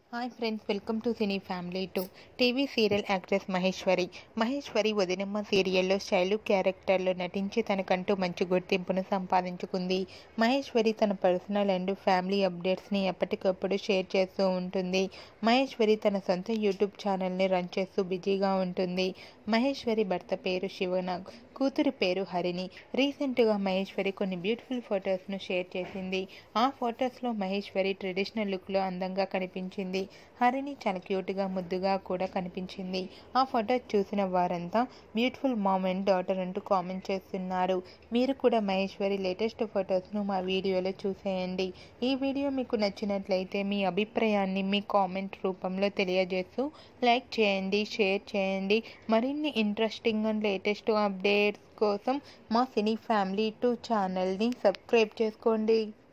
hi friends welcome to cine family two TV serial actress Maheshwari Maheshwari Vadinamma సీరియల్లో శైలు క్యారెక్టర్లో నటించి తనకంటూ మంచి గుర్తింపును సంపాదించుకుంది మహేశ్వరి తన పర్సనల్ అండ్ ఫ్యామిలీ అప్డేట్స్ని ఎప్పటికప్పుడు షేర్ చేస్తూ ఉంటుంది మహేశ్వరి తన సొంత యూట్యూబ్ ఛానల్ని రన్ చేస్తూ బిజీగా ఉంటుంది మహేశ్వరి భర్త పేరు శివనాగ్ కూతురి పేరు హరిణి రీసెంట్గా మహేశ్వరి కొన్ని బ్యూటిఫుల్ ఫొటోస్ను షేర్ చేసింది ఆ ఫొటోస్లో మహేశ్వరి ట్రెడిషనల్ లుక్లో అందంగా కనిపించింది హరిణి చాలా క్యూట్గా ముద్దుగా కూడా కనిపించింది ఆ ఫొటోస్ చూసిన వారంతా బ్యూటిఫుల్ మామ్ అండ్ డాటర్ అంటూ కామెంట్ చేస్తున్నారు మీరు కూడా మహేశ్వరి లేటెస్ట్ ఫొటోస్ను మా వీడియోలో చూసేయండి ఈ వీడియో మీకు నచ్చినట్లయితే మీ అభిప్రాయాన్ని మీ కామెంట్ రూపంలో తెలియజేస్తూ లైక్ చేయండి షేర్ చేయండి మరిన్ని ఇంట్రెస్టింగ్ అండ్ లేటెస్ట్ అప్డేట్స్ కోసం మా సినీ ఫ్యామిలీ టూ ఛానల్ని సబ్స్క్రైబ్ చేసుకోండి